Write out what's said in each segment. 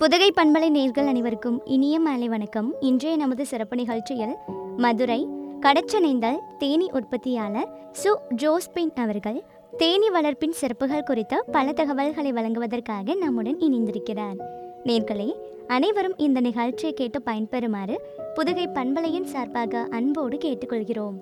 புதுகை பண்பலை நேர்கள் அனைவருக்கும் இனிய மாலை வணக்கம் இன்றைய நமது சிறப்பு நிகழ்ச்சியில் மதுரை கடச்சணைந்தல் தேனி உற்பத்தியாளர் சு ஜோஸ்பின் அவர்கள் தேனி வளர்ப்பின் சிறப்புகள் குறித்த பல தகவல்களை வழங்குவதற்காக நம்முடன் இணைந்திருக்கிறார் நேர்களே அனைவரும் இந்த நிகழ்ச்சியை கேட்டு பயன்பெறுமாறு புதுகை பண்பலையின் சார்பாக அன்போடு கேட்டுக்கொள்கிறோம்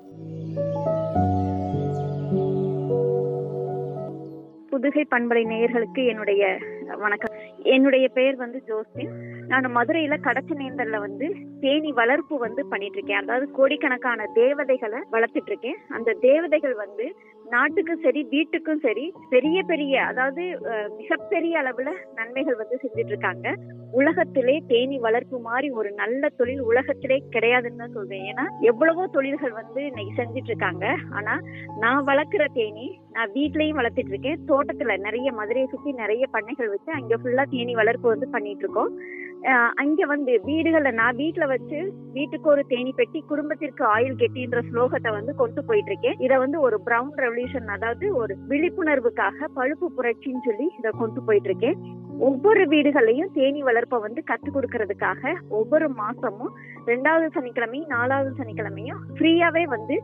புதுகை பண்பலை நேயர்களுக்கு என்னுடைய வணக்கம் என்னுடைய பெயர் வந்து ஜோஸ்பின் நான் மதுரையில கடச்சநேந்தல்ல வந்து தேனி வளர்ப்பு வந்து பண்ணிட்டு இருக்கேன் அதாவது கோடிக்கணக்கான தேவதைகளை வளர்த்துட்டு இருக்கேன் அந்த தேவதைகள் வந்து நாட்டுக்கும் சரி வீட்டுக்கும் சரி பெரிய பெரிய அதாவது அஹ், மிகப்பெரிய அளவுல நன்மைகள் வந்து செஞ்சுட்டு இருக்காங்க உலகத்திலே தேனி வளர்ப்பு மாதிரி ஒரு நல்ல தொழில் உலகத்திலே கிடையாதுன்னு தான் சொல்வேன் ஏன்னா எவ்வளவோ தொழில்கள் வந்து இன்னைக்கு செஞ்சுட்டு இருக்காங்க ஆனா நான் வளர்க்குற தேனி நான் வீட்லயும் வளர்த்துட்டு இருக்கேன் தோட்டத்துல நிறைய மதுரையை சுத்தி நிறைய பண்ணைகள் வச்சு அங்க ஃபுல்லா தேனி வளர்ப்பு வந்து பண்ணிட்டு இருக்கோம் அஹ் அங்க வந்து வீடுகள்ல நான் வீட்ல வச்சு வீட்டுக்கு ஒரு தேனி பெட்டி குடும்பத்திற்கு ஆயுள் கெட்டின்ற ஸ்லோகத்தை வந்து கொண்டு போயிட்டு இருக்கேன் இத வந்து ஒரு பிரவுன் ரெவல்யூஷன் அதாவது ஒரு விழிப்புணர்வுக்காக பழுப்பு புரட்சின்னு சொல்லி இத கொண்டு போயிட்டு இருக்கேன் ஒவ்வொரு வீடுகள்லயும் தேனி வளர்ப்பை வந்து கத்து கொடுக்கறதுக்காக ஒவ்வொரு மாசமும் ரெண்டாவது சனிக்கிழமையும் நாலாவது சனிக்கிழமையும் ஃப்ரீயாவே வந்து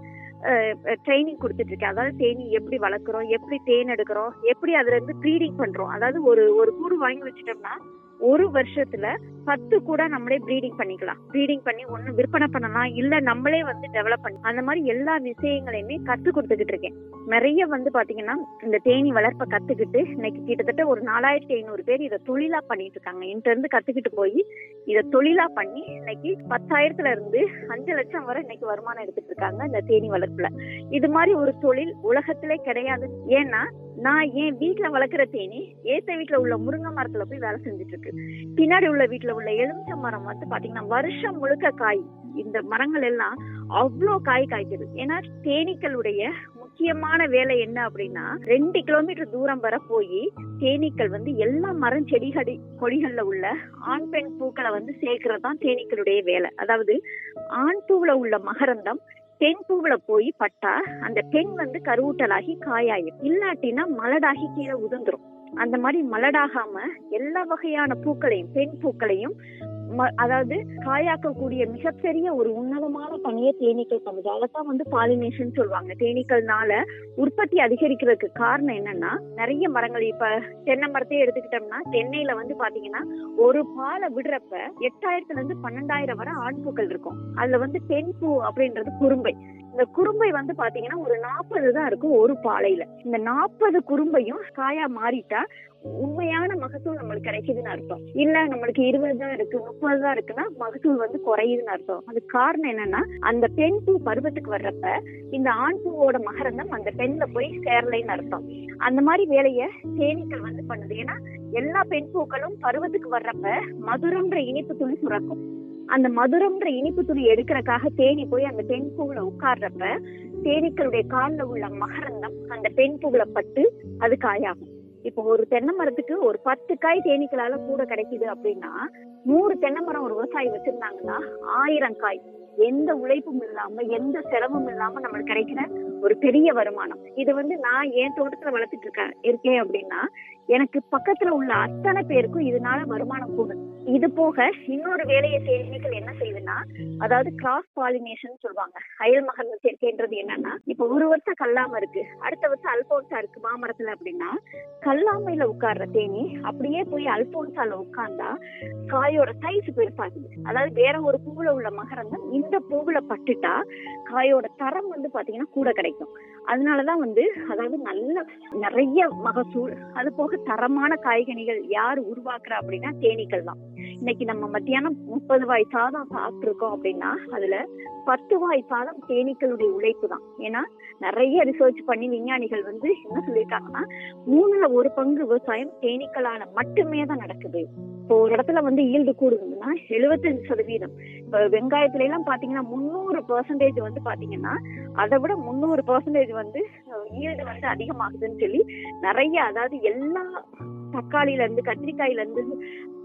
ட்ரைனிங் கொடுத்துட்டு இருக்கேன் அதாவது தேனி எப்படி வளர்க்குறோம் எப்படி தேன் எடுக்கிறோம் எப்படி அதுல இருந்து ப்ரீடிங் பண்றோம் அதாவது ஒரு ஒரு கூடு வாங்கி வச்சுட்டோம்னா ஒரு வருஷத்துல பத்து கூட நம்மளே ப்ரீடிங் பண்ணிக்கலாம் ப்ரீடிங் பண்ணி ஒண்ணு விற்பனை பண்ணலாம் இல்ல நம்மளே வந்து டெவலப் பண்ணி அந்த மாதிரி எல்லா விஷயங்களையுமே கத்து கொடுத்துக்கிட்டு இருக்கேன் நிறைய வந்து பாத்தீங்கன்னா இந்த தேனி வளர்ப்பை கத்துக்கிட்டு இன்னைக்கு கிட்டத்தட்ட ஒரு நாலாயிரத்தி ஐநூறு பேர் இதை தொழிலா பண்ணிட்டு இருக்காங்க என்கிட்ட இருந்து கத்துக்கிட்டு போய் இதை தொழிலா பண்ணி இன்னைக்கு பத்தாயிரத்துல இருந்து அஞ்சு லட்சம் வரை இன்னைக்கு வருமானம் எடுத்துட்டு இருக்காங்க இந்த தேனி வளர்ப்புல இது மாதிரி ஒரு தொழில் உலகத்திலே கிடையாது ஏன்னா நான் என் வீட்டுல வளர்க்குற தேனி ஏத்த வீட்டுல உள்ள முருங்கை மரத்துல போய் வேலை செஞ்சுட்டு இருக்கு பின்னாடி உள்ள வீட்டுல உள்ள எலுமிச்சை மரம் வந்து பாத்தீங்கன்னா வருஷம் முழுக்க காய் இந்த மரங்கள் எல்லாம் அவ்வளோ காய் காய்க்குது ஏன்னா தேனீக்களுடைய முக்கியமான வேலை என்ன அப்படின்னா ரெண்டு கிலோமீட்டர் தூரம் வரை போய் தேனீக்கள் வந்து எல்லா மரம் செடிகடி கொடிகள்ல உள்ள ஆண் பெண் பூக்களை வந்து சேர்க்கறது தான் தேனீக்களுடைய வேலை அதாவது ஆண் பூவுல உள்ள மகரந்தம் பெண் பூவுல போய் பட்டா அந்த பெண் வந்து கருவூட்டலாகி காயாயும் இல்லாட்டினா மலடாகி கீழே உதிர்ந்துரும் அந்த மாதிரி மலடாகாம எல்லா வகையான பூக்களையும் பெண் பூக்களையும் ம- அதாவது காயாக்கக்கூடிய மிகப்பெரிய ஒரு உன்னதமான பணியை தேனீக்கள் பண்ணுது அதைத்தான் வந்து பாலினேஷன் சொல்லுவாங்க தேனீக்கள்னால உற்பத்தி அதிகரிக்கிறதுக்கு காரணம் என்னன்னா நிறைய மரங்கள் இப்ப தென்னை மரத்தையே எடுத்துக்கிட்டோம்னா தென்னையில வந்து பாத்தீங்கன்னா ஒரு பாலை விடுறப்ப எட்டாயிரத்துல இருந்து பன்னெண்டாயிரம் வரை ஆண் பூக்கள் இருக்கும் அதுல வந்து பெண் பூ அப்படின்றது குறும்பை இந்த குறும்பை வந்து பாத்தீங்கன்னா ஒரு நாற்பது தான் இருக்கும் ஒரு பாலையில இந்த நாற்பது குறும்பையும் காயா மாறிட்டா உண்மையான மகசூல் நம்மளுக்கு கிடைக்குதுன்னு அர்த்தம் இல்ல நம்மளுக்கு இருபது தான் இருக்கு முப்பது தான் இருக்குன்னா மகசூல் வந்து குறையுதுன்னு அர்த்தம் அது காரணம் என்னன்னா அந்த பெண் பூ பருவத்துக்கு வர்றப்ப இந்த ஆண் பூவோட மகரந்தம் அந்த பெண்ல போய் சேரலைன்னு அர்த்தம் அந்த மாதிரி வேலைய தேனீக்கள் வந்து பண்ணுது ஏன்னா எல்லா பெண் பூக்களும் பருவத்துக்கு வர்றப்ப மதுரம்ன்ற இனிப்பு துளி சுரக்கும் அந்த மதுரம்ன்ற இனிப்பு துளி எடுக்கிறக்காக தேனி போய் அந்த பெண் பூவுல உட்கார்றப்ப தேனீக்களுடைய கால்ல உள்ள மகரந்தம் அந்த பெண் பூவுல பட்டு அது காயாகும் இப்போ ஒரு தென்னை மரத்துக்கு ஒரு பத்து காய் தேனீக்களால கூட கிடைக்குது அப்படின்னா நூறு தென்னை மரம் ஒரு விவசாயி வச்சிருந்தாங்கன்னா ஆயிரம் காய் எந்த உழைப்பும் இல்லாம எந்த செலவும் இல்லாம நம்மளுக்கு கிடைக்கிற ஒரு பெரிய வருமானம் இது வந்து நான் என் தோட்டத்துல வளர்த்துட்டு இருக்கேன் இருக்கேன் அப்படின்னா எனக்கு பக்கத்துல உள்ள அத்தனை பேருக்கும் இதனால வருமானம் கூடுது இது போக இன்னொரு வேலையை தேனீக்கள் என்ன செய்யுதுன்னா அதாவது கிராஸ் பாலினேஷன் சொல்லுவாங்க அயல் மகர்ந்த சேர்க்கைன்றது என்னன்னா இப்ப ஒரு வருஷம் கல்லாம இருக்கு அடுத்த வருஷம் அல்போன்சா இருக்கு மாமரத்துல அப்படின்னா கல்லாமையில உட்கார்ற தேனி அப்படியே போய் அல்போன்சால உட்கார்ந்தா காயோட சைஸ் பெருசாகுது அதாவது வேற ஒரு பூவுல உள்ள மகரந்தம் இந்த பூவுல பட்டுட்டா காயோட தரம் வந்து பாத்தீங்கன்னா கூட கிடைக்கும் அதனாலதான் வந்து அதாவது நல்ல நிறைய மகசூல் அது போக தரமான காய்கனிகள் யார் உருவாக்குறா அப்படின்னா தேனீக்கள் தான் இன்னைக்கு நம்ம மத்தியானம் முப்பது வாய் சாதம் சாப்பிட்டுருக்கோம் அப்படின்னா அதுல பத்து வாய் சாதம் தேனீக்களுடைய உழைப்பு தான் ஏன்னா நிறைய ரிசர்ச் பண்ணி விஞ்ஞானிகள் வந்து என்ன சொல்லியிருக்காங்கன்னா மூணுல ஒரு பங்கு விவசாயம் தேனீக்களால மட்டுமே தான் நடக்குது இப்போ ஒரு இடத்துல வந்து ஈல்டு கூடுதுன்னா எழுபத்தஞ்சு சதவீதம் இப்ப வெங்காயத்துல எல்லாம் பாத்தீங்கன்னா முந்நூறு பெர்சன்டேஜ் வந்து பாத்தீங்கன்னா அதை விட முந்நூறு பெர்சன்டேஜ் வந்து ஈல்டு வந்து அதிகமாகுதுன்னு சொல்லி நிறைய அதாவது எல்லா தக்காளியில இருந்து கத்திரிக்காயில இருந்து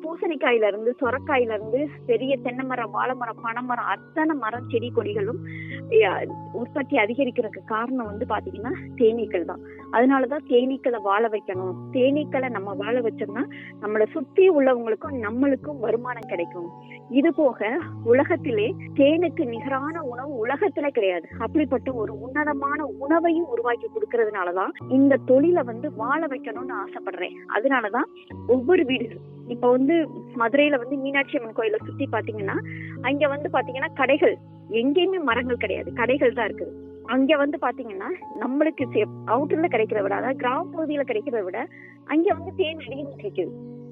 பூசணிக்காயில இருந்து சொரக்காயில இருந்து பெரிய தென்னை மரம் வாழை மரம் பனை மரம் அத்தனை மரம் செடி கொடிகளும் அஹ், உற்பத்தி அதிகரிக்கிறதுக்கு காரணம் வந்து பாத்தீங்கன்னா தேனீக்கள் தான் அதனாலதான் தேனீக்களை வாழ வைக்கணும் தேனீக்களை நம்ம வாழ வச்சோம்னா நம்மளை சுத்தி உள்ளவங்களுக்கும் நம்மளுக்கும் வருமானம் கிடைக்கும் இது போக உலகத்திலே தேனுக்கு நிகரான உணவு உலகத்துல கிடையாது அப்படிப்பட்ட ஒரு உன்னதமான உணவையும் உருவாக்கி கொடுக்கறதுனாலதான் இந்த தொழிலை வந்து வாழ வைக்கணும்னு ஆசைப்படுறேன் அதனாலதான் ஒவ்வொரு வீடுகள் இப்ப வந்து மதுரையில வந்து மீனாட்சி அம்மன் கோயிலை சுத்தி பாத்தீங்கன்னா அங்க வந்து பாத்தீங்கன்னா கடைகள் எங்கேயுமே மரங்கள் கிடையாது கடைகள் தான் இருக்குது அங்க வந்து பாத்தீங்கன்னா நம்மளுக்கு அவுட்டர்ல கிடைக்கிறத விட அதாவது கிராம பகுதியில கிடைக்கிறத விட அங்க வந்து தேன் அதிகமா கிடைக்குது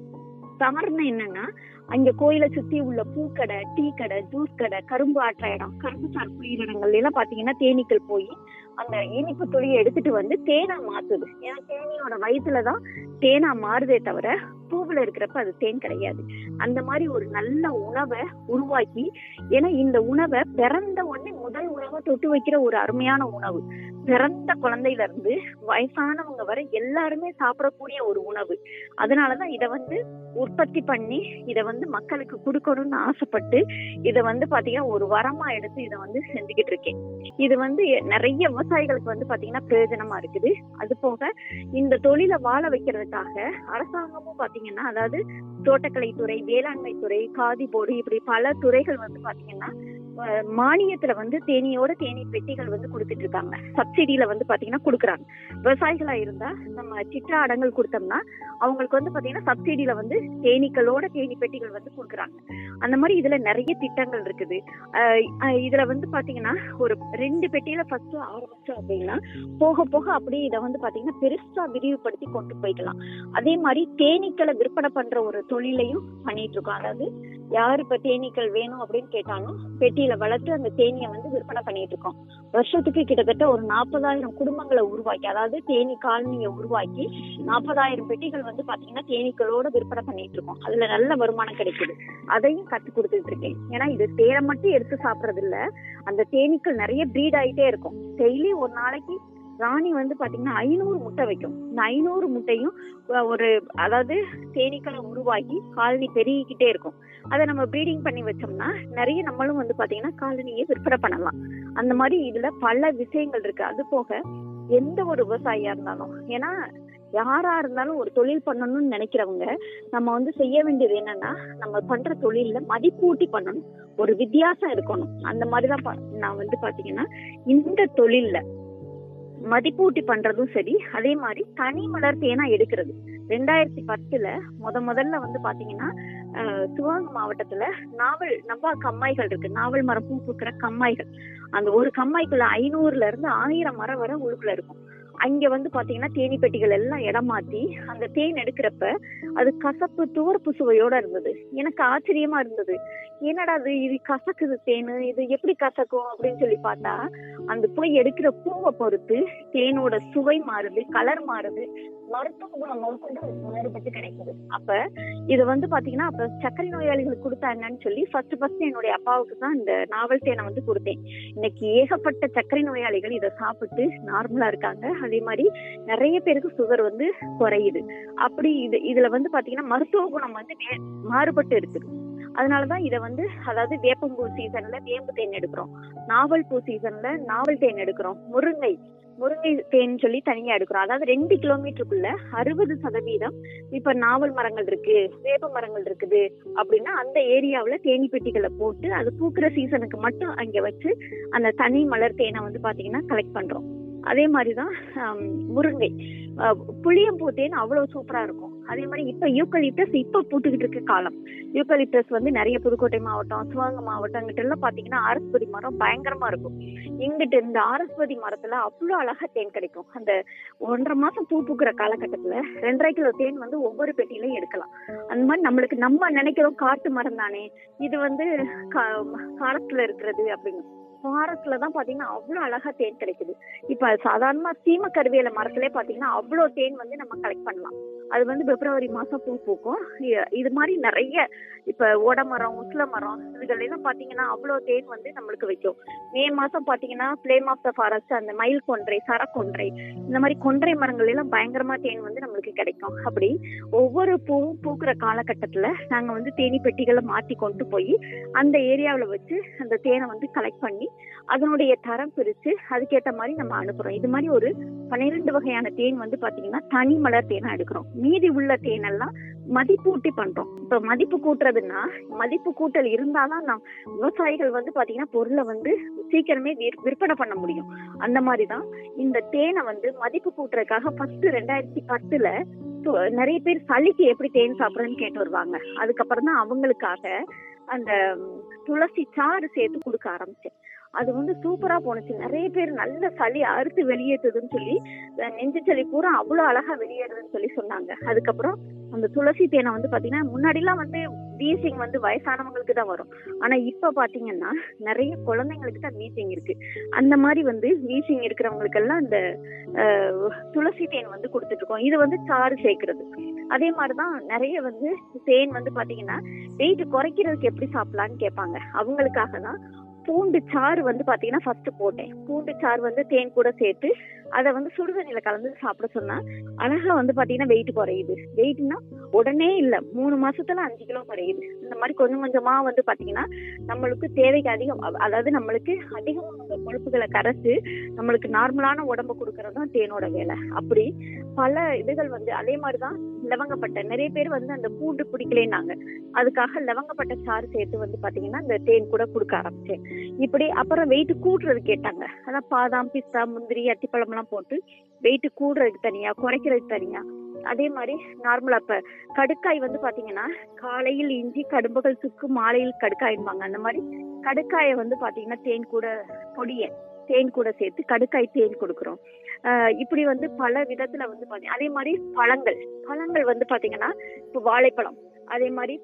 காரணம் என்னன்னா அங்க கோயிலை சுத்தி உள்ள பூக்கடை டீ கடை ஜூஸ் கடை கரும்பு ஆற்ற இடம் கரும்பு சார் புளியிற இடங்கள்ல எல்லாம் பாத்தீங்கன்னா தேனீக்கள் போய் அந்த இனிப்பு துளியை எடுத்துட்டு வந்து தேனா மாத்துது ஏன்னா தேனியோட வயிற்றுலதான் தேனா மாறுதே தவிர பூவுல இருக்கிறப்ப அது தேன் கிடையாது அந்த மாதிரி ஒரு நல்ல உணவை உருவாக்கி ஏன்னா இந்த உணவை பிறந்த உடனே முதல் உணவை தொட்டு வைக்கிற ஒரு அருமையான உணவு பிறந்த குழந்தையில இருந்து வயசானவங்க வரை எல்லாருமே சாப்பிடக்கூடிய ஒரு உணவு அதனாலதான் இத வந்து உற்பத்தி பண்ணி இத வந்து மக்களுக்கு கொடுக்கணும்னு ஆசைப்பட்டு இத வந்து பாத்தீங்கன்னா ஒரு வரமா எடுத்து இத வந்து செஞ்சுக்கிட்டு இருக்கேன் இது வந்து நிறைய விவசாயிகளுக்கு வந்து பாத்தீங்கன்னா பிரயோஜனமா இருக்குது அது போக இந்த தொழிலை வாழ வைக்கிறதுக்காக அரசாங்கமும் பாத்தீங்கன்னா அதாவது தோட்டக்கலைத்துறை வேளாண்மை துறை காதி போர்டு இப்படி பல துறைகள் வந்து பாத்தீங்கன்னா அஹ், மானியத்துல வந்து தேனியோட தேனி பெட்டிகள் வந்து கொடுத்துட்டு இருக்காங்க சப்சிடியில வந்து பாத்தீங்கன்னா கொடுக்குறாங்க விவசாயிகளா இருந்தா நம்ம சிட்டா அடங்கல் கொடுத்தோம்னா அவங்களுக்கு வந்து பாத்தீங்கன்னா சப்சிடியில வந்து தேனீக்களோட தேனி பெட்டிகள் வந்து கொடுக்குறாங்க அந்த மாதிரி இதுல நிறைய திட்டங்கள் இருக்குது அஹ், அஹ், இதுல வந்து பாத்தீங்கன்னா ஒரு ரெண்டு பெட்டியில ஃபர்ஸ்ட் ஆரம்பிச்சோம் அப்படின்னா போக போக அப்படியே இதை வந்து பாத்தீங்கன்னா பெருசா விரிவுபடுத்தி கொண்டு போய்க்கலாம் அதே மாதிரி தேனீக்களை விற்பனை பண்ற ஒரு தொழிலையும் பண்ணிட்டு இருக்கோம் அதாவது யாரு இப்ப தேனீக்கள் வேணும் அப்படின்னு கேட்டாலும் பெட்டியில வளர்த்து அந்த தேனியை வந்து விற்பனை பண்ணிட்டு இருக்கோம் வருஷத்துக்கு கிட்டத்தட்ட ஒரு நாற்பதாயிரம் குடும்பங்களை உருவாக்கி அதாவது தேனி காலனியை உருவாக்கி நாற்பதாயிரம் பெட்டிகள் வந்து பாத்தீங்கன்னா தேனீக்களோட விற்பனை பண்ணிட்டு இருக்கோம் அதுல நல்ல வருமானம் கிடைக்குது அதையும் கத்து கொடுத்துட்டு இருக்கேன் ஏன்னா இது தேனை மட்டும் எடுத்து சாப்பிடுறது இல்ல அந்த தேனீக்கள் நிறைய ப்ரீட் ஆயிட்டே இருக்கும் டெய்லி ஒரு நாளைக்கு ராணி வந்து பாத்தீங்கன்னா ஐநூறு முட்டை வைக்கும் இந்த ஐநூறு முட்டையும் அஹ், ஒரு அதாவது தேனீக்களை உருவாக்கி காலனி பெருகிக்கிட்டே இருக்கும் அதை நம்ம ப்ரீடிங் பண்ணி வச்சோம்னா நிறைய நம்மளும் வந்து பாத்தீங்கன்னா காலனியை விற்பனை பண்ணலாம் அந்த மாதிரி இதுல பல விஷயங்கள் இருக்கு அது போக எந்த ஒரு விவசாயியா இருந்தாலும் ஏன்னா யாரா இருந்தாலும் ஒரு தொழில் பண்ணணும்னு நினைக்கிறவங்க நம்ம வந்து செய்ய வேண்டியது என்னன்னா நம்ம பண்ற தொழில்ல மதிப்பூட்டி பண்ணணும் ஒரு வித்தியாசம் இருக்கணும் அந்த மாதிரிதான் பா- நான் வந்து பாத்தீங்கன்னா இந்த தொழில்ல மதிப்பூட்டி பண்றதும் சரி அதே மாதிரி தனி மலர் தேனா எடுக்கிறது ரெண்டாயிரத்தி பத்துல முத முதல்ல வந்து பாத்தீங்கன்னா அஹ், சிவகங்கை மாவட்டத்துல நாவல் நம்பா கம்மாய்கள் இருக்கு நாவல் மரம் பூ பூக்கிற கம்மாய்கள் அந்த ஒரு கம்மாய்க்குள்ள ஐநூறுல இருந்து ஆயிரம் மரம் வரை உள்ளுக்குள்ள இருக்கும் அங்க வந்து பாத்தீங்கன்னா தேனி பெட்டிகள் எல்லாம் இடம் மாத்தி அந்த தேன் எடுக்கிறப்ப அது கசப்பு துவர்ப்பு சுவையோட இருந்தது எனக்கு ஆச்சரியமா இருந்தது என்னடா இது இது கசக்குது தேனு இது எப்படி கசக்கும் அப்படின்னு சொல்லி பார்த்தா அந்த போய் எடுக்கிற பூவை பொறுத்து தேனோட சுவை மாறுது கலர் மாறுது மருத்துவ குணம் முதற்கொண்டு மாறுபட்டு கிடைக்குது அப்ப இது வந்து பாத்தீங்கன்னா அப்ப சர்க்கரை நோயாளிகளுக்கு கொடுத்தா என்னன்னு சொல்லி ஃபர்ஸ்ட் ஃபர்ஸ்ட் என்னுடைய அப்பாவுக்கு தான் இந்த நாவல் தேனை வந்து கொடுத்தேன் இன்னைக்கு ஏகப்பட்ட சர்க்கரை நோயாளிகள் இதை சாப்பிட்டு நார்மலா இருக்காங்க அதே மாதிரி நிறைய பேருக்கு சுகர் வந்து குறையுது அப்படி இது இதுல வந்து பாத்தீங்கன்னா மருத்துவ குணம் வந்து வே- மாறுபட்டு இருக்குது அதனாலதான் இத வந்து அதாவது வேப்பம்பூ சீசன்ல வேம்பு தேன் எடுக்கிறோம் நாவல் பூ சீசன்ல நாவல் தேன் எடுக்கிறோம் முருங்கை முருங்கை தேன் சொல்லி தனியா எடுக்கிறோம் அதாவது ரெண்டு கிலோமீட்டருக்குள்ள அறுபது சதவீதம் இப்ப நாவல் மரங்கள் இருக்கு வேப்ப மரங்கள் இருக்குது அப்படின்னா அந்த ஏரியாவுல தேனி பெட்டிகளை போட்டு அது பூக்கிற சீசனுக்கு மட்டும் அங்க வச்சு அந்த தனி மலர் தேனை வந்து பாத்தீங்கன்னா கலெக்ட் பண்றோம் அதே மாதிரிதான் ஆம், முருங்கை அஹ், புளியம்பூ தேன் அவ்வளவு சூப்பரா இருக்கும் அதே மாதிரி இப்ப யூக்கலிப்டஸ் இப்ப பூத்துக்கிட்டு இருக்க காலம் யூக்கலிப்டஸ் வந்து நிறைய புதுக்கோட்டை மாவட்டம் சிவகங்கை மாவட்டம் அங்கிட்ட எல்லாம் பாத்தீங்கன்னா ஆரஸ்பதி மரம் பயங்கரமா இருக்கும் இங்கிட்ட இந்த ஆரஸ்பதி மரத்துல அவ்வளவு அழகா தேன் கிடைக்கும் அந்த ஒன்றரை மாசம் பூ பூக்கிற காலகட்டத்துல ரெண்டரை கிலோ தேன் வந்து ஒவ்வொரு பெட்டியிலையும் எடுக்கலாம் அந்த மாதிரி நம்மளுக்கு நம்ம நினைக்கிறோம் காட்டு மரம் தானே இது வந்து கா- காலத்துல இருக்கிறது அப்படின்னு ஃபாரஸ்ட்ல தான் பாத்தீங்கன்னா அவ்வளவு அழகா தேன் கிடைக்குது இப்ப சாதாரணமா சீம கருவேல மரத்திலே பாத்தீங்கன்னா அவ்வளவு தேன் வந்து நம்ம கலெக்ட் பண்ணலாம் அது வந்து பிப்ரவரி மாசம் பூ பூக்கும் இ- இது மாதிரி நிறைய இப்ப ஓட மரம் உஸ்ல மரம் இதுகள் எல்லாம் பாத்தீங்கன்னா அவ்வளவு தேன் வந்து நம்மளுக்கு வைக்கும் மே மாசம் பாத்தீங்கன்னா பிளேம் ஆஃப் த ஃபாரஸ்ட் அந்த மயில் கொன்றை சரக்கொன்றை இந்த மாதிரி கொன்றை மரங்கள் எல்லாம் பயங்கரமா தேன் வந்து நம்மளுக்கு கிடைக்கும் அப்படி ஒவ்வொரு பூவும் பூக்குற காலகட்டத்துல நாங்க வந்து தேனி பெட்டிகளை மாத்தி கொண்டு போய் அந்த ஏரியாவுல வச்சு அந்த தேனை வந்து கலெக்ட் பண்ணி அதனுடைய தரம் பிரிச்சு அதுக்கேத்த மாதிரி நம்ம அனுப்புறோம் இது மாதிரி ஒரு பன்னிரெண்டு வகையான தேன் வந்து பாத்தீங்கன்னா தனி மலர் தேனா எடுக்கிறோம் மீதி உள்ள தேனெல்லாம் மதிப்பூட்டி பண்றோம் இப்ப மதிப்பு கூட்டுறதுன்னா மதிப்பு கூட்டல் இருந்தாதான் நான் விவசாயிகள் வந்து பாத்தீங்கன்னா பொருளை வந்து சீக்கிரமே விற்- விற்பனை பண்ண முடியும் அந்த மாதிரிதான் இந்த தேனை வந்து மதிப்பு கூட்டுறதுக்காக ஃபர்ஸ்ட் ரெண்டாயிரத்தி பத்துல து- நிறைய பேர் சளிக்கு எப்படி தேன் சாப்பிடுறேன்னு கேட்டு வருவாங்க அதுக்கப்புறம் தான் அவங்களுக்காக அந்த ம், துளசி சாறு சேர்த்து கொடுக்க ஆரம்பிச்சேன் அது வந்து சூப்பரா போனுச்சு நிறைய பேர் நல்ல சளி அறுத்து வெளியேற்றுதுன்னு சொல்லி அஹ், நெஞ்சு சளி பூரா அவ்வளவு அழகா வெளியேறுதுன்னு சொல்லி சொன்னாங்க அதுக்கப்புறம் அந்த துளசி தேனை வந்து பாத்தீங்கன்னா முன்னாடி எல்லாம் வந்து வீசிங் வந்து வயசானவங்களுக்கு தான் வரும் ஆனா இப்ப பாத்தீங்கன்னா நிறைய குழந்தைங்களுக்கு தான் வீசிங் இருக்கு அந்த மாதிரி வந்து வீசிங் இருக்கிறவங்களுக்கு எல்லாம் இந்த அஹ், துளசி தேன் வந்து கொடுத்துட்டு இருக்கோம் இது வந்து சாறு சேர்க்கிறது அதே மாதிரிதான் நிறைய வந்து தேன் வந்து பாத்தீங்கன்னா வெயிட் குறைக்கிறதுக்கு எப்படி சாப்பிடலாம்னு கேட்பாங்க அவங்களுக்காக தான் பூண்டு சாறு வந்து பாத்தீங்கன்னா ஃபர்ஸ்ட் போட்டேன் பூண்டு சாறு வந்து தேன் கூட சேர்த்து அதை வந்து சுடுதண்ணில கலந்து சாப்பிட சொன்னா அழகா வந்து பாத்தீங்கன்னா வெயிட் குறையுது வெயிட்னா உடனே இல்ல மூணு மாசத்துல அஞ்சு கிலோ குறையுது இந்த மாதிரி கொஞ்சம் கொஞ்சமா வந்து பாத்தீங்கன்னா நம்மளுக்கு தேவைக்கு அதிகம் அ- அதாவது நம்மளுக்கு அதிகமா நம்ம கொழுப்புகளை கரைச்சு நம்மளுக்கு நார்மலான உடம்பு கொடுக்கறது தான் தேனோட வேலை அப்படி பல இதுகள் வந்து அதே மாதிரிதான் லவங்கப்பட்டை நிறைய பேர் வந்து அந்த பூண்டு பிடிக்கலேனாங்க அதுக்காக லவங்கப்பட்டை சாறு சேர்த்து வந்து பாத்தீங்கன்னா இந்த தேன் கூட கொடுக்க ஆரம்பிச்சேன் இப்படி அப்புறம் வெயிட் கூட்டுறது கேட்டாங்க அதான் பாதாம் பிஸ்தா முந்திரி அத்திப்பழம் எல்லாம் போட்டு வெயிட் கூடுறதுக்கு தனியா குறைக்கிறதுக்கு தனியா அதே மாதிரி நார்மலா இப்ப கடுக்காய் வந்து பாத்தீங்கன்னா காலையில் இஞ்சி கடும்புகள் சுக்கு மாலையில் கடுக்காயின்பாங்க அந்த மாதிரி கடுக்காயை வந்து பாத்தீங்கன்னா தேன் கூட பொடிய தேன் கூட சேர்த்து கடுக்காய் தேன் கொடுக்குறோம் ஆஹ் இப்படி வந்து பல விதத்துல வந்து பாத்தீங்க அதே மாதிரி பழங்கள் பழங்கள் வந்து பாத்தீங்கன்னா இப்போ வாழைப்பழம் அதே மாதிரி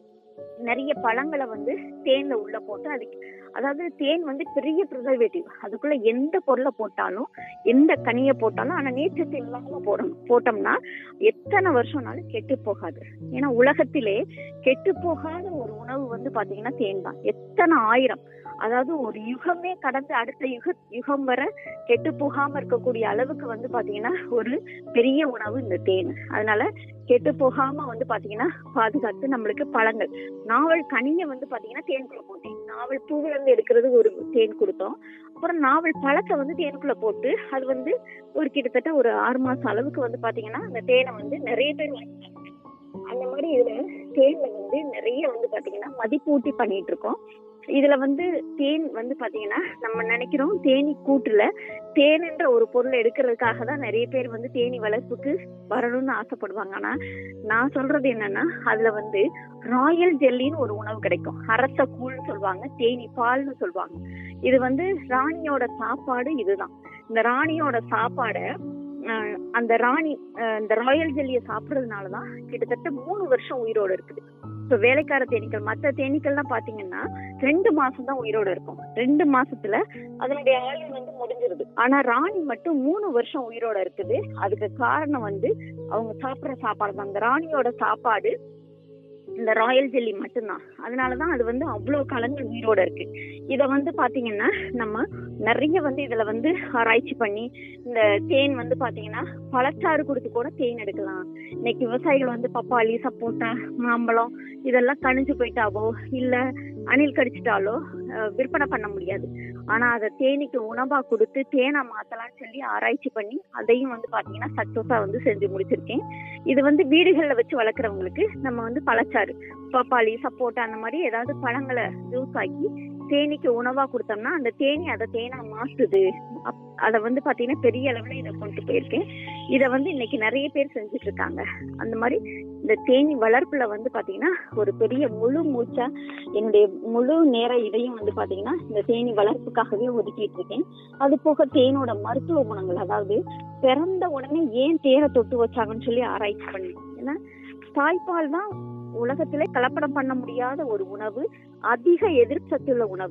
நிறைய பழங்களை வந்து தேன்ல உள்ள போட்டு அதுக்கு அதாவது தேன் வந்து பெரிய ப்ரிசர்வேட்டிவ் அதுக்குள்ள எந்த பொருளை போட்டாலும் எந்த கனியை போட்டாலும் ஆனா நீர்ச்சத்து இல்லாம போடணும் போட்டோம்னா எத்தனை வருஷம்னாலும் கெட்டு போகாது ஏன்னா உலகத்திலே கெட்டு போகாத ஒரு உணவு வந்து பாத்தீங்கன்னா தேன் தான் எத்தனை ஆயிரம் அதாவது ஒரு யுகமே கடந்து அடுத்த யுக யுகம் வர கெட்டு போகாம இருக்கக்கூடிய அளவுக்கு வந்து பாத்தீங்கன்னா ஒரு பெரிய உணவு இந்த தேன் அதனால கெட்டு போகாம வந்து பாத்தீங்கன்னா பாதுகாத்து நம்மளுக்கு பழங்கள் நாவல் கனியை வந்து பாத்தீங்கன்னா தேனுக்குள்ள போட்டேன் நாவல் பூவுல இருந்து எடுக்கிறது ஒரு தேன் கொடுத்தோம் அப்புறம் நாவல் பழத்தை வந்து தேனுக்குள்ள போட்டு அது வந்து ஒரு கிட்டத்தட்ட ஒரு ஆறு மாசம் அளவுக்கு வந்து பாத்தீங்கன்னா அந்த தேனை வந்து நிறைய பேர் வாங்கிட்டாங்க அந்த மாதிரி இதுல தேன்ல வந்து நிறைய வந்து பாத்தீங்கன்னா மதிப்பூட்டி பண்ணிட்டு இருக்கோம் இதுல வந்து தேன் வந்து பாத்தீங்கன்னா நம்ம நினைக்கிறோம் தேனி கூட்டுல தேன்ன்ற ஒரு பொருளை எடுக்கிறதுக்காக தான் நிறைய பேர் வந்து தேனி வளர்ப்புக்கு வரணும்னு ஆசைப்படுவாங்க ஆனா நான் சொல்றது என்னன்னா அதுல வந்து ராயல் ஜெல்லின்னு ஒரு உணவு கிடைக்கும் அரச கூழ்னு சொல்லுவாங்க தேனி பால்னு சொல்லுவாங்க இது வந்து ராணியோட சாப்பாடு இதுதான் இந்த ராணியோட சாப்பாடை ஆஹ், அந்த ராணி ஆஹ், இந்த ராயல் ஜெல்லியை சாப்பிடுறதுனாலதான் கிட்டத்தட்ட மூணு வருஷம் உயிரோட இருக்குது இப்ப வேலைக்கார தேனீக்கள் மற்ற தேனீக்கள்லாம் பாத்தீங்கன்னா ரெண்டு மாசம் தான் உயிரோட இருக்கும் ரெண்டு மாசத்துல அதனுடைய ஆயுள் வந்து முடிஞ்சிருது ஆனா ராணி மட்டும் மூணு வருஷம் உயிரோட இருக்குது அதுக்கு காரணம் வந்து அவங்க சாப்பிடுற சாப்பாடு தான் அந்த ராணியோட சாப்பாடு இந்த ராயல் ஜெல்லி மட்டும்தான் அதனாலதான் அது வந்து அவ்வளவு காலங்கள் உயிரோட இருக்கு இத வந்து பாத்தீங்கன்னா நம்ம நிறைய வந்து இதுல வந்து ஆராய்ச்சி பண்ணி இந்த தேன் வந்து பாத்தீங்கன்னா பழச்சாறு கொடுத்து கூட தேன் எடுக்கலாம் இன்னைக்கு விவசாயிகள் வந்து பப்பாளி சப்போட்டா மாம்பழம் இதெல்லாம் கணிஞ்சு போயிட்டாவோ இல்ல அணில் கடிச்சிட்டாலோ அஹ், விற்பனை பண்ண முடியாது ஆனா அதை தேனீக்கு உணவா கொடுத்து தேனை மாத்தலாம்னு சொல்லி ஆராய்ச்சி பண்ணி அதையும் வந்து பாத்தீங்கன்னா சக்சஸா வந்து செஞ்சு முடிச்சிருக்கேன் இது வந்து வீடுகள்ல வச்சு வளர்க்குறவங்களுக்கு நம்ம வந்து பழச்சாறு பப்பாளி சப்போட்டா அந்த மாதிரி ஏதாவது பழங்களை ஜூஸ் ஆக்கி தேனீக்கு உணவா கொடுத்தோம்னா அந்த தேனி அதை தேனா மாத்துது அப்- அத வந்து பாத்தீங்கன்னா பெரிய அளவுல இதை கொண்டு போயிருக்கேன் இத வந்து இன்னைக்கு நிறைய பேர் செஞ்சுட்டு இருக்காங்க அந்த மாதிரி இந்த தேனி வளர்ப்புல வந்து பாத்தீங்கன்னா ஒரு பெரிய முழு மூச்சா என்னுடைய முழு நேர இதையும் வந்து பாத்தீங்கன்னா இந்த தேனி வளர்ப்புக்காகவே ஒதுக்கிட்டு இருக்கேன் அது போக தேனோட மருத்துவ குணங்கள் அதாவது பிறந்த உடனே ஏன் தேரை தொட்டு வச்சாங்கன்னு சொல்லி ஆராய்ச்சி பண்ணேன் ஏன்னா தாய்ப்பால் தான் உலகத்திலே கலப்படம் பண்ண முடியாத ஒரு உணவு அதிக எதிர்ப்பு சத்துள்ள உணவு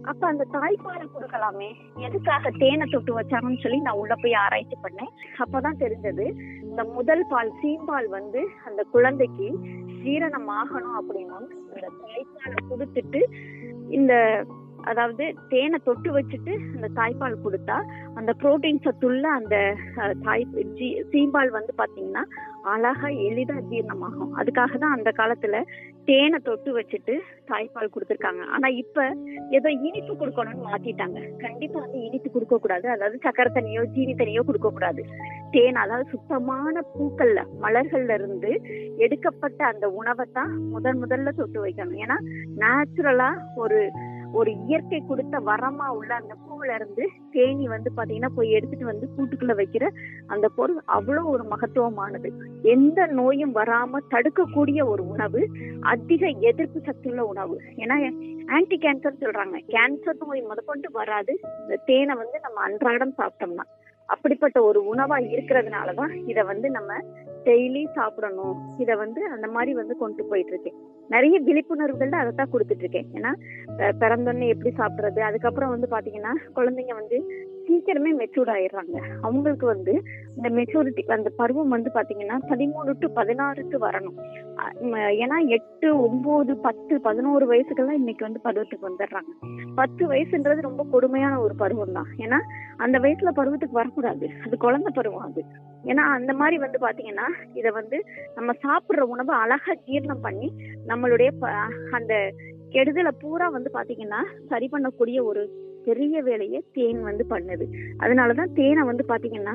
அப்ப அந்த தாய்ப்பாலை கொடுக்கலாமே எதுக்காக தேனை தொட்டு வச்சாங்கன்னு சொல்லி நான் உள்ள போய் ஆராய்ச்சி பண்ணேன் அப்பதான் தெரிஞ்சது இந்த முதல் பால் சீம்பால் வந்து அந்த குழந்தைக்கு ஜீரணம் ஆகணும் அப்படின்னா இந்த தாய்ப்பாலை கொடுத்துட்டு இந்த அதாவது தேனை தொட்டு வச்சுட்டு அந்த தாய்ப்பால் கொடுத்தா அந்த புரோட்டீன் சத்துள்ள அந்த அஹ், தாய் ஜீ சீம்பால் வந்து பாத்தீங்கன்னா அழகா எளிதா ஜீரணமாகும் அதுக்காக தான் அந்த காலத்துல தேனை தொட்டு வச்சுட்டு தாய்ப்பால் கொடுத்துருக்காங்க ஆனா இப்ப ஏதோ இனிப்பு கொடுக்கணும்னு மாத்திட்டாங்க கண்டிப்பா வந்து இனிப்பு கொடுக்க கூடாது அதாவது சக்கரை தண்ணியோ ஜீனி தண்ணியோ கொடுக்க கூடாது தேன் அதாவது சுத்தமான பூக்கள்ல மலர்கள்ல இருந்து எடுக்கப்பட்ட அந்த உணவை தான் முதன் முதல்ல தொட்டு வைக்கணும் ஏன்னா நேச்சுரலா ஒரு ஒரு இயற்கை கொடுத்த வரமா உள்ள அந்த பூவுல இருந்து தேனி வந்து பாத்தீங்கன்னா போய் எடுத்துட்டு வந்து கூட்டுக்குள்ள வைக்கிற அந்த பொருள் அவ்வளவு ஒரு மகத்துவமானது எந்த நோயும் வராம தடுக்கக்கூடிய ஒரு உணவு அதிக எதிர்ப்பு சக்தி உள்ள உணவு ஏன்னா ஆன்டி கேன்சர் சொல்றாங்க கேன்சர் நோய் முதற்கொண்டு வராது இந்த தேனை வந்து நம்ம அன்றாடம் சாப்பிட்டோம்னா அப்படிப்பட்ட ஒரு உணவா இருக்கிறதுனாலதான் இத வந்து நம்ம டெய்லி சாப்பிடணும் இத வந்து அந்த மாதிரி வந்து கொண்டு போயிட்டு இருக்கேன் நிறைய விழிப்புணர்வுகள்ல அதை தான் கொடுத்துட்டு இருக்கேன் ஏன்னா அஹ் பிறந்தோடனே எப்படி சாப்பிடுறது அதுக்கப்புறம் வந்து பாத்தீங்கன்னா குழந்தைங்க வந்து சீக்கிரமே மெச்சூர்ட் ஆயிடுறாங்க அவங்களுக்கு வந்து இந்த மெச்சூரிட்டி அந்த பருவம் வந்து பாத்தீங்கன்னா பதிமூணு டு பதினாறுக்கு வரணும் அஹ் ம- ஏன்னா எட்டு ஒன்பது பத்து பதினோரு வயசுக்கெல்லாம் இன்னைக்கு வந்து பருவத்துக்கு வந்துடுறாங்க பத்து வயசுன்றது ரொம்ப கொடுமையான ஒரு பருவம் தான் ஏன்னா அந்த வயசுல பருவத்துக்கு வரக்கூடாது அது குழந்தை பருவம் அது ஏன்னா அந்த மாதிரி வந்து பாத்தீங்கன்னா இத வந்து நம்ம சாப்பிடுற உணவை அழகா ஜீரணம் பண்ணி நம்மளுடைய ப- அந்த கெடுதலை பூரா வந்து பாத்தீங்கன்னா சரி பண்ணக்கூடிய ஒரு பெரிய வேலையை தேன் வந்து பண்ணுது அதனாலதான் தேனை வந்து பாத்தீங்கன்னா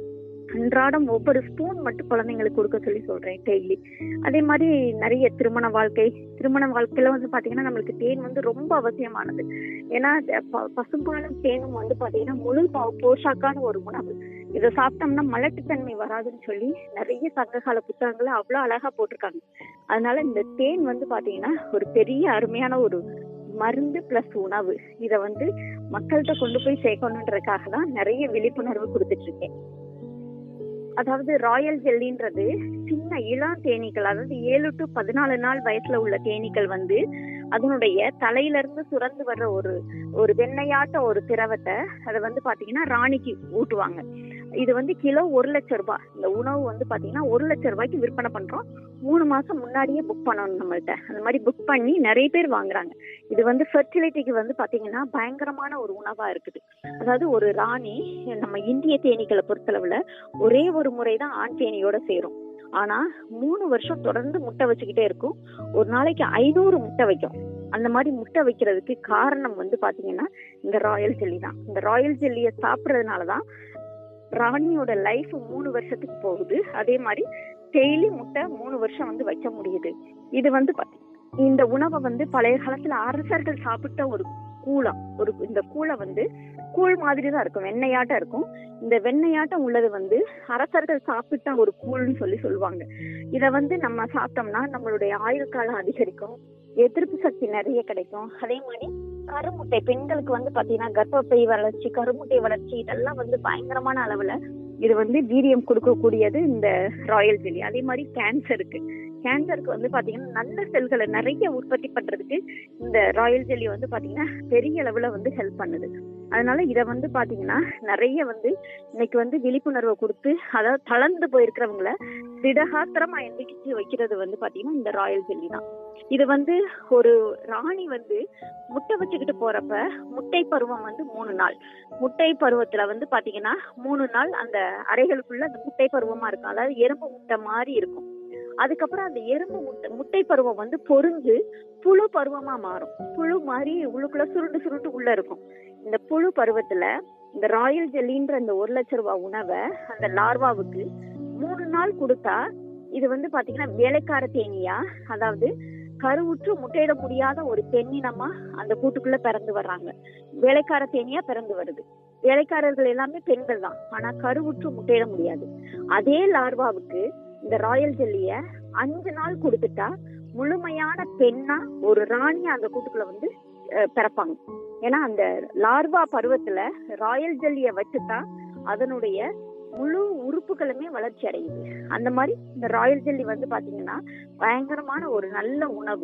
அன்றாடம் ஒவ்வொரு ஸ்பூன் மட்டும் குழந்தைங்களுக்கு கொடுக்க சொல்லி சொல்றேன் டெய்லி அதே மாதிரி நிறைய திருமண வாழ்க்கை திருமண வாழ்க்கையில வந்து பாத்தீங்கன்னா நம்மளுக்கு தேன் வந்து ரொம்ப அவசியமானது ஏன்னா ப- பசும்பாலும் தேனும் வந்து பாத்தீங்கன்னா முழு ப- போஷாக்கான ஒரு உணவு இதை சாப்பிட்டோம்னா மலட்டுத்தன்மை வராதுன்னு சொல்லி நிறைய சங்ககால புத்தகங்களை அவ்வளவு அழகா போட்டிருக்காங்க அதனால இந்த தேன் வந்து பாத்தீங்கன்னா ஒரு பெரிய அருமையான ஒரு மருந்து பிளஸ் உணவு இத வந்து மக்கள்கிட்ட கொண்டு போய் சேர்க்கணுன்றதுக்காக தான் நிறைய விழிப்புணர்வு கொடுத்துட்டு இருக்கேன் அதாவது ராயல் ஜெல்லின்றது சின்ன இளம் தேனீக்கள் அதாவது ஏழு டு பதினாலு நாள் வயசுல உள்ள தேனீக்கள் வந்து அதனுடைய தலையில இருந்து சுரந்து வர்ற ஒரு ஒரு வெண்ணையாட்ட ஒரு திரவத்தை அதை வந்து பாத்தீங்கன்னா ராணிக்கு ஊட்டுவாங்க இது வந்து கிலோ ஒரு லட்சம் ரூபாய் இந்த உணவு வந்து பாத்தீங்கன்னா ஒரு லட்சம் ரூபாய்க்கு விற்பனை பண்றோம் மூணு மாசம் முன்னாடியே புக் பண்ணணும் நம்மள்ட்ட அந்த மாதிரி புக் பண்ணி நிறைய பேர் வாங்குறாங்க இது வந்து ஃபெர்டிலிட்டிக்கு வந்து பாத்தீங்கன்னா பயங்கரமான ஒரு உணவா இருக்குது அதாவது ஒரு ராணி நம்ம இந்திய தேனீக்களை பொறுத்தளவுல ஒரே ஒரு முறை தான் ஆண் தேனியோட சேரும் ஆனா மூணு வருஷம் தொடர்ந்து முட்டை வச்சுக்கிட்டே இருக்கும் ஒரு நாளைக்கு ஐநூறு முட்டை வைக்கும் அந்த மாதிரி முட்டை வைக்கிறதுக்கு காரணம் வந்து பாத்தீங்கன்னா இந்த ராயல் ஜெல்லி தான் இந்த ராயல் ஜெல்லியை சாப்பிட்றதுனாலதான் ராணியோட லைஃப் மூணு வருஷத்துக்கு போகுது அதே மாதிரி டெய்லி முட்டை மூணு வருஷம் வந்து வைக்க முடியுது இது வந்து பாத்தி- இந்த உணவை வந்து பழைய காலத்துல அரசர்கள் சாப்பிட்ட ஒரு கூலம் ஒரு இந்த கூளை வந்து கூழ் மாதிரி தான் இருக்கும் வெண்ணையாட்டம் இருக்கும் இந்த வெண்ணையாட்டம் உள்ளது வந்து அரசர்கள் சாப்பிட்ட ஒரு கூழ்னு சொல்லி சொல்லுவாங்க இத வந்து நம்ம சாப்பிட்டோம்னா நம்மளுடைய ஆயுள் காலம் அதிகரிக்கும் எதிர்ப்பு சக்தி நிறைய கிடைக்கும் அதே மாதிரி கருமுட்டை பெண்களுக்கு வந்து பாத்தீங்கன்னா கர்ப்பப்பை வளர்ச்சி கருமுட்டை வளர்ச்சி இதெல்லாம் வந்து பயங்கரமான அளவுல இது வந்து வீரியம் கொடுக்கக்கூடியது இந்த ராயல் ஜெல்லி அதே மாதிரி கேன்சருக்கு கேன்சருக்கு வந்து பாத்தீங்கன்னா நல்ல செல்களை நிறைய உற்பத்தி பண்றதுக்கு இந்த ராயல் ஜெல்லி வந்து பாத்தீங்கன்னா பெரிய அளவுல வந்து ஹெல்ப் பண்ணுது அதனால இத வந்து பாத்தீங்கன்னா நிறைய வந்து இன்னைக்கு வந்து விழிப்புணர்வை கொடுத்து அதாவது தளர்ந்து போயிருக்கிறவங்கள திடகாத்திரமா எந்திரிச்சு வைக்கிறது வந்து பாத்தீங்கன்னா இந்த ராயல் ஜெல்லி தான் இது வந்து ஒரு ராணி வந்து முட்டை வச்சுக்கிட்டு போறப்ப முட்டை பருவம் வந்து மூணு நாள் முட்டை பருவத்துல வந்து பாத்தீங்கன்னா மூணு நாள் அந்த அறைகளுக்குள்ள அந்த முட்டை பருவமா இருக்கும் அதாவது எறும்பு முட்டை மாதிரி இருக்கும் அதுக்கப்புறம் அந்த எறும்பு முட்டை முட்டை பருவம் வந்து பொறிஞ்சு புழு பருவமா மாறும் புழு மாதிரி உள்ளுக்குள்ள சுருண்டு சுருண்டு உள்ள இருக்கும் இந்த புழு பருவத்துல இந்த ராயல் ஜெல்லின்ற இந்த ஒரு லட்ச ரூபாய் உணவை அந்த லார்வாவுக்கு மூணு நாள் கொடுத்தா இது வந்து பாத்தீங்கன்னா வேலைக்கார தேனியா அதாவது கருவுற்று முட்டையிட முடியாத ஒரு பெண்ணினமா அந்த கூட்டுக்குள்ள பிறந்து வர்றாங்க வேலைக்கார தேனியா பிறந்து வருது வேலைக்காரர்கள் எல்லாமே பெண்கள் தான் ஆனா கருவுற்று முட்டையிட முடியாது அதே லார்வாவுக்கு இந்த ராயல் ஜெல்லிய அஞ்சு நாள் கொடுத்துட்டா முழுமையான பெண்ணா ஒரு ராணியா அந்த கூட்டுக்குள்ள வந்து அஹ், பிறப்பாங்க ஏன்னா அந்த லார்வா பருவத்துல ராயல் ஜெல்லிய வச்சுதான் அதனுடைய முழு உறுப்புகளுமே வளர்ச்சி அடையுது அந்த மாதிரி இந்த ராயல் ஜெல்லி வந்து பாத்தீங்கன்னா பயங்கரமான ஒரு நல்ல உணவு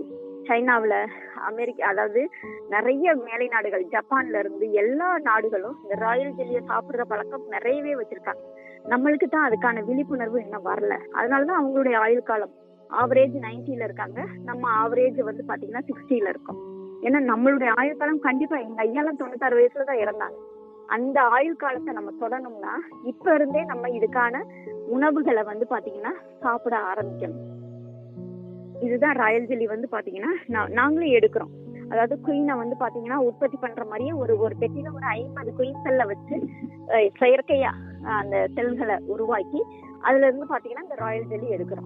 சைனாவுல அமெரிக்கா அதாவது நிறைய மேலை நாடுகள் ஜப்பான்ல இருந்து எல்லா நாடுகளும் இந்த ராயல் ஜெல்லியை சாப்பிடுற பழக்கம் நிறையவே வச்சிருக்காங்க நம்மளுக்கு தான் அதுக்கான விழிப்புணர்வு இன்னும் வரல அதனாலதான் அவங்களுடைய ஆயுள் காலம் ஆவரேஜ் நைன்டில இருக்காங்க நம்ம ஆவரேஜ் வந்து பாத்தீங்கன்னா சிக்ஸ்டில இருக்கோம் ஏன்னா நம்மளுடைய ஆயுள் காலம் கண்டிப்பா எங்க ஐயாலாம் தொண்ணூத்தாறு வயசுல தான் இறந்தாங்க அந்த ஆயுள் காலத்தை நம்ம தொடணும்னா இப்ப இருந்தே நம்ம இதுக்கான உணவுகளை வந்து பாத்தீங்கன்னா சாப்பிட ஆரம்பிக்கணும் இதுதான் ராயல் ஜெல்லி வந்து பாத்தீங்கன்னா நா- நாங்களே எடுக்கிறோம் அதாவது குயினை வந்து பாத்தீங்கன்னா உற்பத்தி பண்ற மாதிரியே ஒரு ஒரு பெட்டியில ஒரு ஐம்பது குயின் செல்ல வச்சு அஹ், செயற்கையா அஹ், அந்த செல்களை உருவாக்கி அதுல இருந்து பாத்தீங்கன்னா இந்த ராயல் ஜெல்லி எடுக்கிறோம்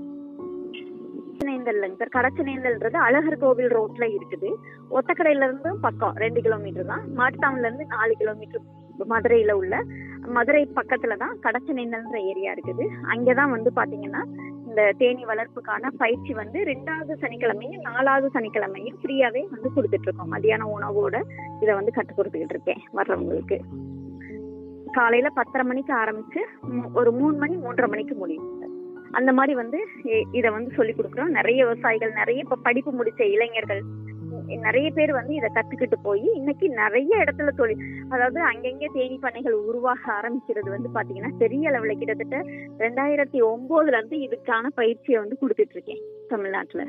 கடச்சனேந்தல்ங்க சார் கடச்சனேந்தல்ன்றது அழகர் கோவில் ரோட்ல இருக்குது ஒத்தக்கடையில இருந்து பக்கம் ரெண்டு கிலோமீட்டர் தான் மாட்டுத்தாவன்ல இருந்து நாலு கிலோமீட்டர் மதுரையில உள்ள மதுரை பக்கத்துல தான் கடச்சனேந்தல்ன்ற ஏரியா இருக்குது அங்கதான் வந்து பாத்தீங்கன்னா இந்த தேனி வளர்ப்புக்கான பயிற்சி வந்து ரெண்டாவது சனிக்கிழமையும் நாலாவது சனிக்கிழமையும் ஃப்ரீயாவே வந்து கொடுத்துட்டு இருக்கோம் மதியான உணவோட இதை வந்து கற்றுக் கொடுத்துக்கிட்டு இருக்கேன் வர்றவங்களுக்கு காலையில பத்தரை மணிக்கு ஆரம்பிச்சு மூ- ஒரு மூணு மணி மூன்றரை மணிக்கு முடியும் சார். அந்த மாதிரி வந்து இ- இத வந்து சொல்லி கொடுக்குறோம் நிறைய விவசாயிகள் நிறைய இப்ப படிப்பு முடிச்ச இளைஞர்கள் உம் நிறைய பேர் வந்து இதை கத்துக்கிட்டு போய் இன்னைக்கு நிறைய இடத்துல தொழில் அதாவது அங்கங்க தேனி பண்ணைகள் உருவாக ஆரம்பிக்கிறது வந்து பாத்தீங்கன்னா பெரிய அளவுல கிட்டத்தட்ட ரெண்டாயிரத்தி ஒன்பதுல இருந்து இதுக்கான பயிற்சியை வந்து கொடுத்துட்டு இருக்கேன் தமிழ்நாட்டுல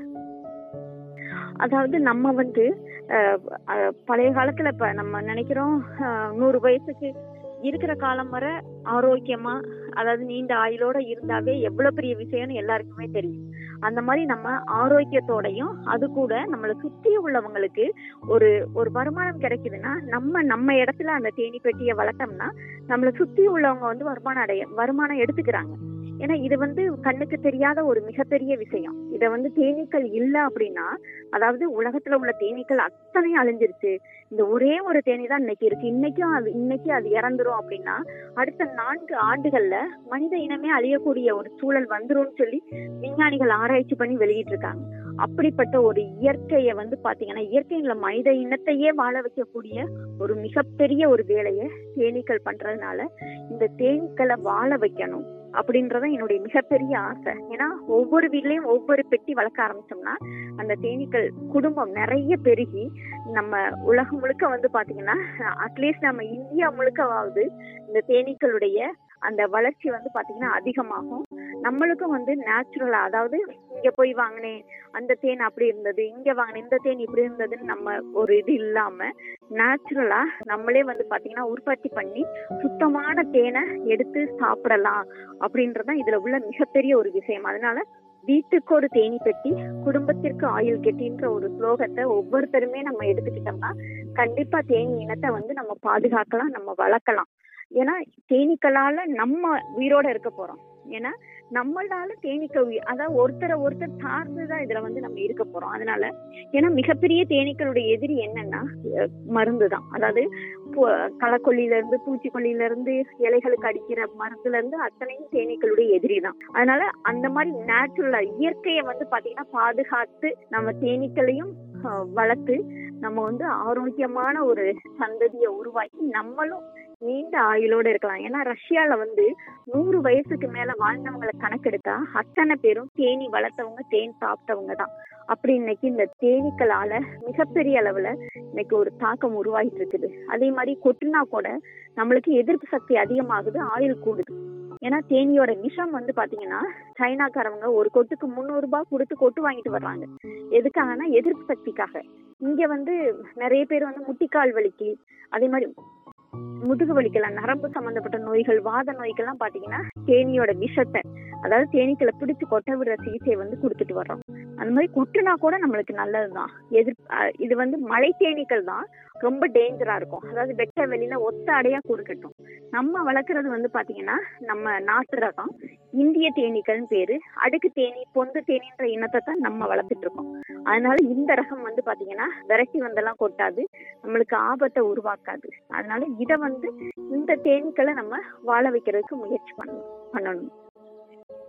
அதாவது நம்ம வந்து அஹ், அஹ், பழைய காலத்துல இப்ப நம்ம நினைக்கிறோம் அஹ், நூறு வயசுக்கு இருக்கிற காலம் வரை ஆரோக்கியமா அதாவது நீண்ட ஆயுளோட இருந்தாவே எவ்வளவு பெரிய விஷயம்னு எல்லாருக்குமே தெரியும் அந்த மாதிரி நம்ம ஆரோக்கியத்தோடையும் அது கூட நம்மளை சுத்தி உள்ளவங்களுக்கு ஒரு ஒரு வருமானம் கிடைக்குதுன்னா நம்ம நம்ம இடத்துல அந்த தேனி பெட்டியை வளர்த்தோம்னா நம்மளை சுத்தி உள்ளவங்க வந்து வருமானம் அடைய வருமானம் எடுத்துக்கிறாங்க ஏன்னா இது வந்து கண்ணுக்கு தெரியாத ஒரு மிகப்பெரிய விஷயம் இத வந்து தேனீக்கள் இல்ல அப்படின்னா அதாவது உலகத்துல உள்ள தேனீக்கள் அத்தனையும் அழிஞ்சிருச்சு இந்த ஒரே ஒரு தேனி தான் இன்னைக்கு இருக்கு இன்னைக்கும் அது இன்னைக்கு அது இறந்துரும் அப்படின்னா அடுத்த நான்கு ஆண்டுகள்ல மனித இனமே அழியக்கூடிய ஒரு சூழல் வந்துரும்னு சொல்லி விஞ்ஞானிகள் ஆராய்ச்சி பண்ணி வெளியிட்டு இருக்காங்க அப்படிப்பட்ட ஒரு இயற்கையை வந்து பாத்தீங்கன்னா இயற்கையில மனித இனத்தையே வாழ வைக்கக்கூடிய ஒரு மிகப்பெரிய ஒரு வேலையை தேனீக்கள் பண்றதுனால இந்த தேனீக்களை வாழ வைக்கணும் அப்படின்றத என்னுடைய மிகப்பெரிய ஆசை ஏன்னா ஒவ்வொரு வீட்லயும் ஒவ்வொரு பெட்டி வளர்க்க ஆரம்பிச்சோம்னா அந்த தேனீக்கள் குடும்பம் நிறைய பெருகி நம்ம உலகம் முழுக்க வந்து பாத்தீங்கன்னா அட்லீஸ்ட் நம்ம இந்தியா முழுக்கவாவது இந்த தேனீக்களுடைய அந்த வளர்ச்சி வந்து பாத்தீங்கன்னா அதிகமாகும் நம்மளுக்கும் வந்து நேச்சுரலா அதாவது இங்க போய் வாங்கினேன் அந்த தேன் அப்படி இருந்தது இங்க வாங்கினேன் இந்த தேன் இப்படி இருந்ததுன்னு நம்ம ஒரு இது இல்லாம நேச்சுரலா நம்மளே வந்து பாத்தீங்கன்னா உற்பத்தி பண்ணி சுத்தமான தேனை எடுத்து சாப்பிடலாம் அப்படின்றதுதான் இதுல உள்ள மிகப்பெரிய ஒரு விஷயம் அதனால வீட்டுக்கு ஒரு தேனி பெட்டி குடும்பத்திற்கு ஆயுள் கெட்டின்ற ஒரு ஸ்லோகத்தை ஒவ்வொருத்தருமே நம்ம எடுத்துக்கிட்டோம்னா கண்டிப்பா தேனி இனத்தை வந்து நம்ம பாதுகாக்கலாம் நம்ம வளர்க்கலாம் ஏன்னா தேனீக்களால நம்ம உயிரோட இருக்க போறோம் ஏன்னா நம்மளால தேனீக்கள் உயிர் அதாவது ஒருத்தரை ஒருத்தர் சார்ந்துதான் இதுல வந்து நம்ம இருக்க போறோம் அதனால ஏன்னா மிகப்பெரிய தேனீக்களுடைய எதிரி என்னன்னா மருந்து தான் அதாவது பூ- களக்கொல்லியில இருந்து பூச்சிக்கொல்லியில இருந்து இலைகளுக்கு அடிக்கிற மருந்துல இருந்து அத்தனையும் தேனீக்களுடைய எதிரி தான் அதனால அந்த மாதிரி நேச்சுரலா இயற்கையை வந்து பாத்தீங்கன்னா பாதுகாத்து நம்ம தேனீக்களையும் ஆஹ், வளர்த்து நம்ம வந்து ஆரோக்கியமான ஒரு சந்ததியை உருவாக்கி நம்மளும் நீண்ட ஆயுளோட இருக்கலாம் ஏன்னா ரஷ்யால வந்து நூறு வயசுக்கு மேல வாழ்ந்தவங்களை கணக்கெடுத்தா அத்தனை பேரும் தேனி வளர்த்தவங்க தேன் சாப்பிட்டவங்க தான் அப்படி இன்னைக்கு இந்த தேனீக்களால மிகப்பெரிய அளவுல இன்னைக்கு ஒரு தாக்கம் உருவாகிட்டு இருக்குது அதே மாதிரி கொட்டுனா கூட நம்மளுக்கு எதிர்ப்பு சக்தி அதிகமாகுது ஆயுள் கூடுது ஏன்னா தேனியோட விஷம் வந்து பாத்தீங்கன்னா சைனாக்காரவங்க ஒரு கொட்டுக்கு முந்நூறு ரூபாய் கொடுத்து கொட்டு வாங்கிட்டு வர்றாங்க எதுக்காகனா எதிர்ப்பு சக்திக்காக இங்க வந்து நிறைய பேர் வந்து முட்டிக்கால் வலிக்கு அதே மாதிரி முதுகு வலிக்கெல்லாம் நரம்பு சம்பந்தப்பட்ட நோய்கள் வாத நோய்க்கெல்லாம் பாத்தீங்கன்னா தேனியோட விஷத்தை அதாவது தேனீக்களை பிடிச்சு கொட்ட விடுற சிகிச்சை வந்து கொடுத்துட்டு வர்றோம் அந்த மாதிரி கொட்டுனா கூட நம்மளுக்கு நல்லதுதான் எதிர் அஹ் இது வந்து மலை தேனீக்கள் தான் ரொம்ப டேஞ்சரா இருக்கும் அதாவது வெட்ட வெளியில ஒத்த அடையா கொடுக்கட்டும் நம்ம வளர்க்கறது வந்து பாத்தீங்கன்னா நம்ம நாட்டு ரகம் இந்திய தேனீக்கள்னு பேரு அடுக்கு தேனி பொந்து தேனின்ற இனத்தை தான் நம்ம வளர்த்துட்டு இருக்கோம் அதனால இந்த ரகம் வந்து பாத்தீங்கன்னா விரட்டி வந்தெல்லாம் கொட்டாது நம்மளுக்கு ஆபத்தை உருவாக்காது அதனால இத வந்து இந்த தேனீக்களை நம்ம வாழ வைக்கிறதுக்கு முயற்சி பண்ணணும் பண்ணணும்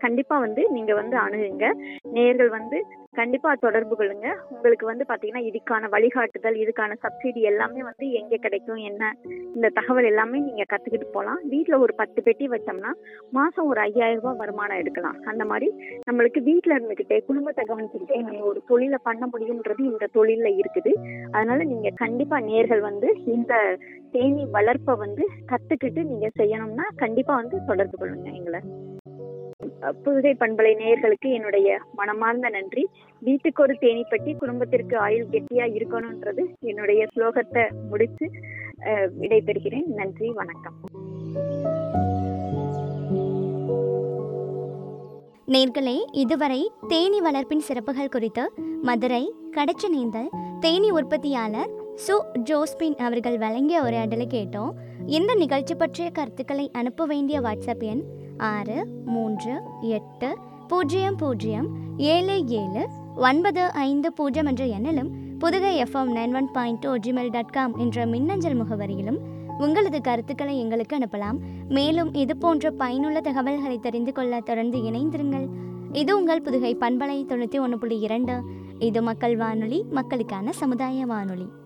கண்டிப்பா வந்து நீங்க வந்து அணுகுங்க நேர்கள் வந்து கண்டிப்பா தொடர்பு கொள்ளுங்க உங்களுக்கு வந்து பாத்தீங்கன்னா இதுக்கான வழிகாட்டுதல் இதுக்கான சப்சிடி எல்லாமே வந்து எங்க கிடைக்கும் என்ன இந்த தகவல் எல்லாமே நீங்க கத்துக்கிட்டு போகலாம் வீட்ல ஒரு பத்து பெட்டி வச்சோம்னா மாசம் ஒரு ஐயாயிரம் ரூபாய் வருமானம் எடுக்கலாம் அந்த மாதிரி நம்மளுக்கு வீட்ல இருந்துகிட்டே குடும்பத்தை கவனிச்சுக்கிட்டே நம்ம ஒரு தொழிலை பண்ண முடியும்ன்றது இந்த தொழில்ல இருக்குது அதனால நீங்க கண்டிப்பா நேர்கள் வந்து இந்த தேனி வளர்ப்பை வந்து கத்துக்கிட்டு நீங்க செய்யணும்னா கண்டிப்பா வந்து தொடர்பு கொள்ளுங்க எங்களை அஹ் புதுகை பண்பலை நேயர்களுக்கு என்னுடைய மனமார்ந்த நன்றி வீட்டுக்கு ஒரு தேனி பெட்டி குடும்பத்திற்கு ஆயுள் கெட்டியா இருக்கணும்ன்றது என்னுடைய ஸ்லோகத்தை முடிச்சு அஹ், விடைபெறுகிறேன் நன்றி வணக்கம் நேர்களே இதுவரை தேனி வளர்ப்பின் சிறப்புகள் குறித்து மதுரை கடச்சநேந்தல் தேனி உற்பத்தியாளர் சு ஜோஸ்பின் அவர்கள் வழங்கிய உரையாடலை கேட்டோம் இந்த நிகழ்ச்சி பற்றிய கருத்துக்களை அனுப்ப வேண்டிய வாட்ஸ்அப் எண் ஆறு மூன்று எட்டு பூஜ்ஜியம் பூஜ்ஜியம் ஏழு ஏழு ஒன்பது ஐந்து பூஜ்ஜியம் என்ற எண்ணிலும் Pudugai FM nine one point two Gmail dot com என்ற மின்னஞ்சல் முகவரியிலும் உங்களது கருத்துக்களை எங்களுக்கு அனுப்பலாம் மேலும் இது போன்ற பயனுள்ள தகவல்களை தெரிந்து கொள்ள தொடர்ந்து இணைந்திருங்கள் இது உங்கள் புதுகை பண்பலை தொண்ணூற்றி ஒன்று புள்ளி இரண்டு இது மக்கள் வானொலி மக்களுக்கான சமுதாய வானொலி